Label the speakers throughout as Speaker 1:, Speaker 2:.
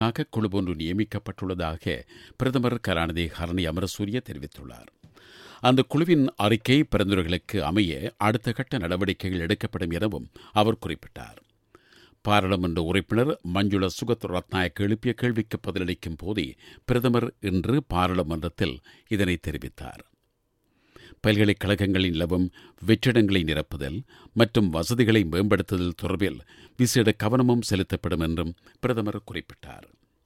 Speaker 1: ஆக குழு ஒன்று நியமிக்கப்பட்டுள்ளதாக பிரதமர் கலாநிதி ஹரணி அமரசூரிய தெரிவித்துள்ளார் அந்த குழுவின் அறிக்கை பரிந்துரைகளுக்கு அமைய அடுத்த கட்ட நடவடிக்கைகள் எடுக்கப்படும் எனவும் அவர் குறிப்பிட்டார் பாராளுமன்ற உறுப்பினர் மஞ்சுள சுகத் ரத்நாயக் எழுப்பிய கேள்விக்கு பதிலளிக்கும் போதே பிரதமர் இன்று பாராளுமன்றத்தில் இதனை தெரிவித்தார் பல்கலைக்கழகங்களில் நிலவும் வெற்றிடங்களை நிரப்புதல் மற்றும் வசதிகளை மேம்படுத்துதல் தொடர்பில் விசேட கவனமும் செலுத்தப்படும் என்றும் பிரதமர் குறிப்பிட்டார்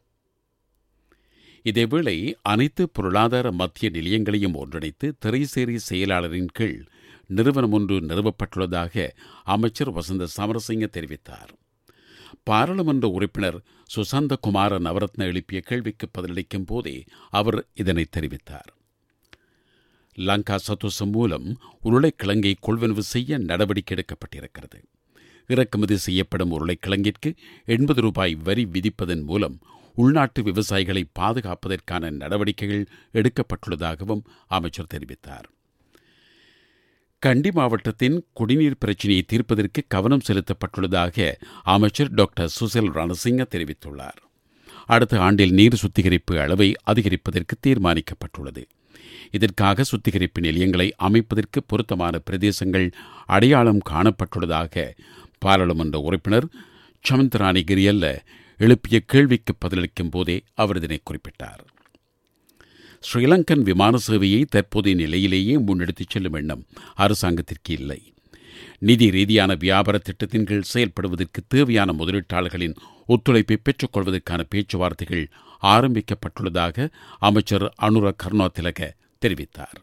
Speaker 1: இதேவேளை அனைத்து பொருளாதார மத்திய நிலையங்களையும் ஒன்றிணைத்து திரைசேரி செயலாளரின் கீழ் நிறுவனம் ஒன்று நிறுவப்பட்டுள்ளதாக அமைச்சர் வசந்த சமரசிங்க தெரிவித்தார் பாராளுமன்ற உறுப்பினர் சுசந்த குமார நவரத்ன எழுப்பிய கேள்விக்கு பதிலளிக்கும் போதே அவர் இதனை தெரிவித்தார் லங்கா சத்தோசம் மூலம் உருளைக்கிழங்கை கொள்வனவு செய்ய நடவடிக்கை எடுக்கப்பட்டிருக்கிறது இறக்குமதி செய்யப்படும் உருளைக்கிழங்கிற்கு எண்பது ரூபாய் வரி விதிப்பதன் மூலம் உள்நாட்டு விவசாயிகளை பாதுகாப்பதற்கான நடவடிக்கைகள் எடுக்கப்பட்டுள்ளதாகவும் அமைச்சர் தெரிவித்தார் கண்டி மாவட்டத்தின் குடிநீர் பிரச்சினையை தீர்ப்பதற்கு கவனம் செலுத்தப்பட்டுள்ளதாக அமைச்சர் டாக்டர் சுசில் ரணசிங்க தெரிவித்துள்ளார் அடுத்த ஆண்டில் நீர் சுத்திகரிப்பு அளவை அதிகரிப்பதற்கு தீர்மானிக்கப்பட்டுள்ளது இதற்காக சுத்திகரிப்பு நிலையங்களை அமைப்பதற்கு பொருத்தமான பிரதேசங்கள் அடையாளம் காணப்பட்டுள்ளதாக பாராளுமன்ற உறுப்பினர் சமந்தராணி கிரியல்ல எழுப்பிய கேள்விக்கு பதிலளிக்கும் போதே அவர் இதனை குறிப்பிட்டார் ஸ்ரீலங்கன் விமான சேவையை தற்போதைய நிலையிலேயே முன்னெடுத்துச் செல்லும் எண்ணம் அரசாங்கத்திற்கு இல்லை நிதி ரீதியான வியாபார திட்டத்தின் கீழ் செயல்படுவதற்கு தேவையான முதலீட்டாளர்களின் ஒத்துழைப்பை பெற்றுக்கொள்வதற்கான பேச்சுவார்த்தைகள் ஆரம்பிக்கப்பட்டுள்ளதாக அமைச்சர் அனுர கருணா திலக தெரிவித்தார்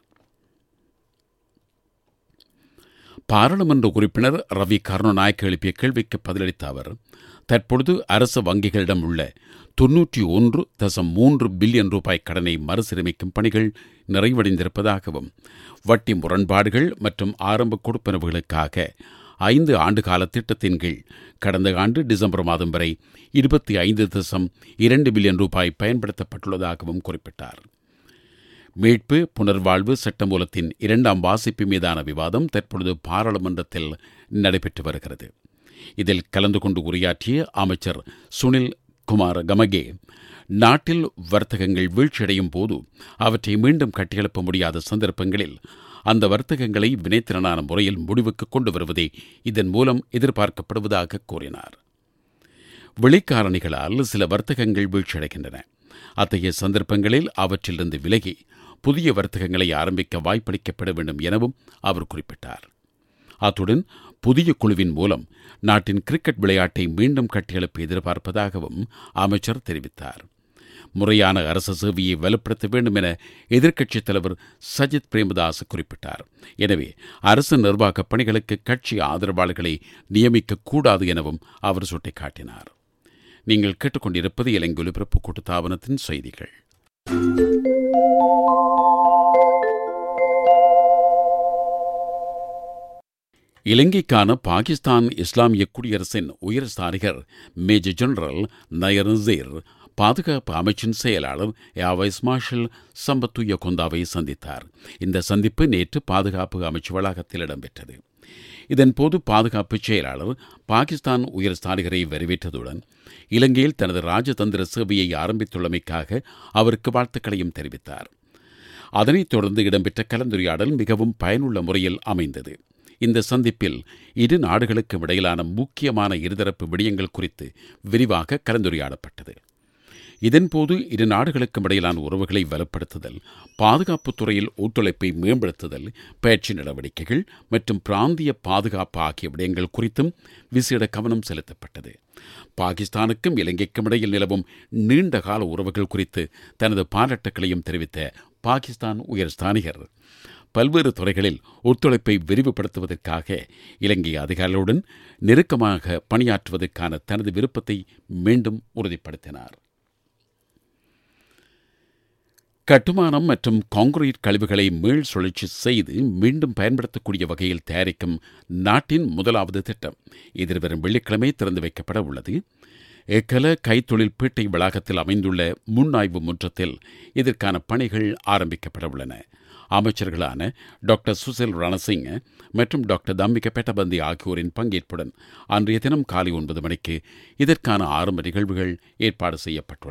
Speaker 1: பாராளுமன்ற உறுப்பினர் ரவி கருணாநாயக் எழுப்பிய கேள்விக்கு பதிலளித்த அவர் தற்பொழுது அரசு வங்கிகளிடம் உள்ள தொன்னூற்றி ஒன்று தசம் மூன்று பில்லியன் ரூபாய் கடனை மறுசீரமைக்கும் பணிகள் நிறைவடைந்திருப்பதாகவும் வட்டி முரண்பாடுகள் மற்றும் ஆரம்ப கொடுப்பனவுகளுக்காக ஐந்து ஆண்டுகால திட்டத்தின் கீழ் கடந்த ஆண்டு டிசம்பர் மாதம் வரை இருபத்தி ஐந்து தசம் இரண்டு பில்லியன் ரூபாய் பயன்படுத்தப்பட்டுள்ளதாகவும் குறிப்பிட்டார் மீட்பு புனர்வாழ்வு சட்டமூலத்தின் இரண்டாம் வாசிப்பு மீதான விவாதம் தற்பொழுது பாராளுமன்றத்தில் நடைபெற்று வருகிறது இதில் கலந்து கொண்டு உரையாற்றிய அமைச்சர் சுனில் குமார் கமகே நாட்டில் வர்த்தகங்கள் வீழ்ச்சியடையும் போது அவற்றை மீண்டும் கட்டியெழுப்ப முடியாத சந்தர்ப்பங்களில் அந்த வர்த்தகங்களை வினைத்திறனான முறையில் முடிவுக்கு கொண்டு வருவதே இதன் மூலம் எதிர்பார்க்கப்படுவதாக கூறினார் வெளிக்காரணிகளால் சில வர்த்தகங்கள் வீழ்ச்சியடைகின்றன அத்தகைய சந்தர்ப்பங்களில் அவற்றிலிருந்து விலகி புதிய வர்த்தகங்களை ஆரம்பிக்க வாய்ப்பளிக்கப்பட வேண்டும் எனவும் அவர் குறிப்பிட்டார் அத்துடன் புதிய குழுவின் மூலம் நாட்டின் கிரிக்கெட் விளையாட்டை மீண்டும் கட்டியெழுப்ப எதிர்பார்ப்பதாகவும் அமைச்சர் தெரிவித்தார் முறையான அரசு சேவையை வலுப்படுத்த வேண்டும் என எதிர்க்கட்சித் தலைவர் சஜித் பிரேமதாஸ் குறிப்பிட்டார் எனவே அரசு நிர்வாகப் பணிகளுக்கு கட்சி ஆதரவாளர்களை நியமிக்கக்கூடாது எனவும் அவர் சுட்டிக்காட்டினார் நீங்கள் கேட்டுக்கொண்டிருப்பது இலங்கை ஒலிபரப்பு கூட்டுத்தாபனத்தின் செய்திகள் இலங்கைக்கான பாகிஸ்தான் இஸ்லாமிய குடியரசின் உயர் ஸ்தானிகர் மேஜர் ஜெனரல் நயர் நசீர் பாதுகாப்பு அமைச்சின் செயலாளர் ஏவைஸ் மார்ஷல் சம்பத்துய கொந்தாவை சந்தித்தார் இந்த சந்திப்பு நேற்று பாதுகாப்பு அமைச்சு வளாகத்தில் இடம்பெற்றது இதன்போது பாதுகாப்பு செயலாளர் பாகிஸ்தான் உயர் ஸ்தானிகரை வரவேற்றதுடன் இலங்கையில் தனது ராஜதந்திர சேவையை ஆரம்பித்துள்ளமைக்காக அவருக்கு வாழ்த்துக்களையும் தெரிவித்தார் அதனைத் தொடர்ந்து இடம்பெற்ற கலந்துரையாடல் மிகவும் பயனுள்ள முறையில் அமைந்தது இந்த சந்திப்பில் இரு நாடுகளுக்கும் இடையிலான முக்கியமான இருதரப்பு விடயங்கள் குறித்து விரிவாக கலந்துரையாடப்பட்டது இதன்போது இரு நாடுகளுக்கும் இடையிலான உறவுகளை வலுப்படுத்துதல் பாதுகாப்புத் துறையில் ஒத்துழைப்பை மேம்படுத்துதல் பயிற்சி நடவடிக்கைகள் மற்றும் பிராந்திய பாதுகாப்பு ஆகிய விடயங்கள் குறித்தும் விசேட கவனம் செலுத்தப்பட்டது பாகிஸ்தானுக்கும் இலங்கைக்கும் இடையில் நிலவும் நீண்டகால உறவுகள் குறித்து தனது பாராட்டுக்களையும் தெரிவித்த பாகிஸ்தான் உயர் ஸ்தானிகர் பல்வேறு துறைகளில் ஒத்துழைப்பை விரிவுபடுத்துவதற்காக இலங்கை அதிகாரிகளுடன் நெருக்கமாக பணியாற்றுவதற்கான தனது விருப்பத்தை மீண்டும் உறுதிப்படுத்தினார் கட்டுமானம் மற்றும் காங்கிரீட் கழிவுகளை மீள் சுழற்சி செய்து மீண்டும் பயன்படுத்தக்கூடிய வகையில் தயாரிக்கும் நாட்டின் முதலாவது திட்டம் எதிர்வரும் வெள்ளிக்கிழமை திறந்து வைக்கப்பட உள்ளது எக்கல கைத்தொழில் பேட்டை வளாகத்தில் அமைந்துள்ள முன்னாய்வு முற்றத்தில் இதற்கான பணிகள் ஆரம்பிக்கப்பட உள்ளன அமைச்சர்களான டாக்டர் சுசில் ரணசிங் மற்றும் டாக்டர் தம்பிக பெட்டபந்தி ஆகியோரின் பங்கேற்புடன் அன்றைய தினம் காலை ஒன்பது மணிக்கு இதற்கான ஆரம்ப நிகழ்வுகள் ஏற்பாடு செய்யப்பட்டுள்ளன